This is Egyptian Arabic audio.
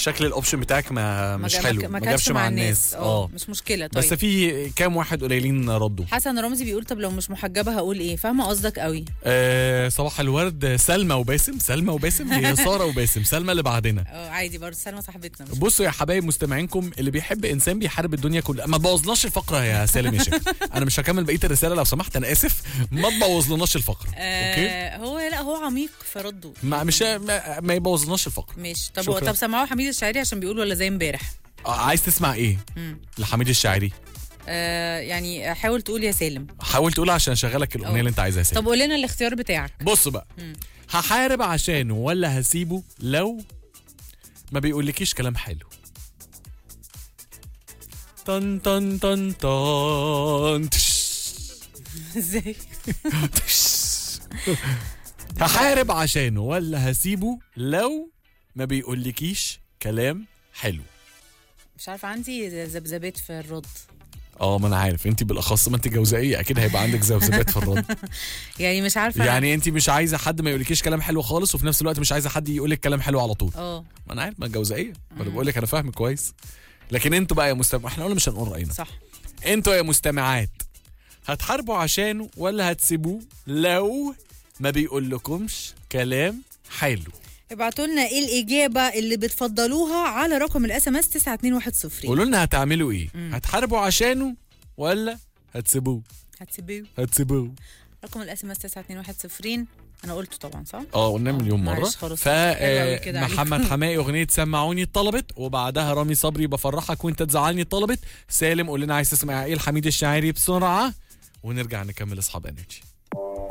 شكل الاوبشن بتاعك ما مش جا- حلو ما ما كانش جابش مع الناس اه اه مش مشكله طيب بس في كام واحد قليلين ردوا حسن رمزي بيقول طب لو مش محجبه هقول ايه فاهمه قصدك قوي آه صباح الورد سلمى وباسم سلمى وباسم هي ساره وباسم سلمى اللي بعدنا اه عادي برضه سلمى صاحبتنا مش بصوا يا حبايب مستمعينكم اللي بيحب انسان بيحارب الدنيا كلها ما تبوظلناش الفقره يا سالم يا شيخ انا مش هكمل بقيه الرساله لو سمحت انا اسف ما تبوظلناش الفقره اوكي آه هو لا هو عميق في رده ما مش ما, ما يبوظلناش الفقره ماشي طب شكراً. طب سمعوا حميد الشاعري عشان بيقول ولا زي امبارح آه، عايز تسمع ايه مم. لحميد الشاعري آه يعني حاول تقول يا سالم حاول تقول عشان اشغلك الاغنيه أه. اللي انت عايزها يا سالم طب قول لنا الاختيار بتاعك بص بقى مم. هحارب عشانه ولا هسيبه لو ما بيقولكيش كلام حلو طن طن طن طن تش. ازاي هحارب عشانه ولا هسيبه لو ما بيقولكيش كلام حلو مش عارفه عندي ذبذبات في الرد اه ما انا عارف انت بالاخص ما انت جوزائيه اكيد هيبقى عندك ذبذبات في الرد يعني مش عارفه يعني انت مش عايزه حد ما يقولكيش كلام حلو خالص وفي نفس الوقت مش عايزه حد يقولك كلام حلو على طول اه ما انا عارف ما جوزائيه ما انا بقول لك انا فاهم كويس لكن انتوا بقى يا مستمع احنا قلنا مش هنقول راينا صح انتوا يا مستمعات هتحاربوا عشانه ولا هتسيبوه لو ما بيقولكمش كلام حلو ابعتوا لنا ايه الاجابه اللي بتفضلوها على رقم الاس ام اس 92110 قولوا لنا هتعملوا ايه هتحاربوا عشانه ولا هتسيبوه هتسيبوه هتسيبوه رقم الاس ام اس 92110 انا قلته طبعا صح اه قلنا مليون مره معلش خلاص. ف حلو أوي كده محمد عليكم. حماقي اغنيه سمعوني طلبت وبعدها رامي صبري بفرحك وانت تزعلني طلبت سالم قول لنا عايز تسمع ايه الحميد الشاعري بسرعه ونرجع نكمل اصحاب انرجي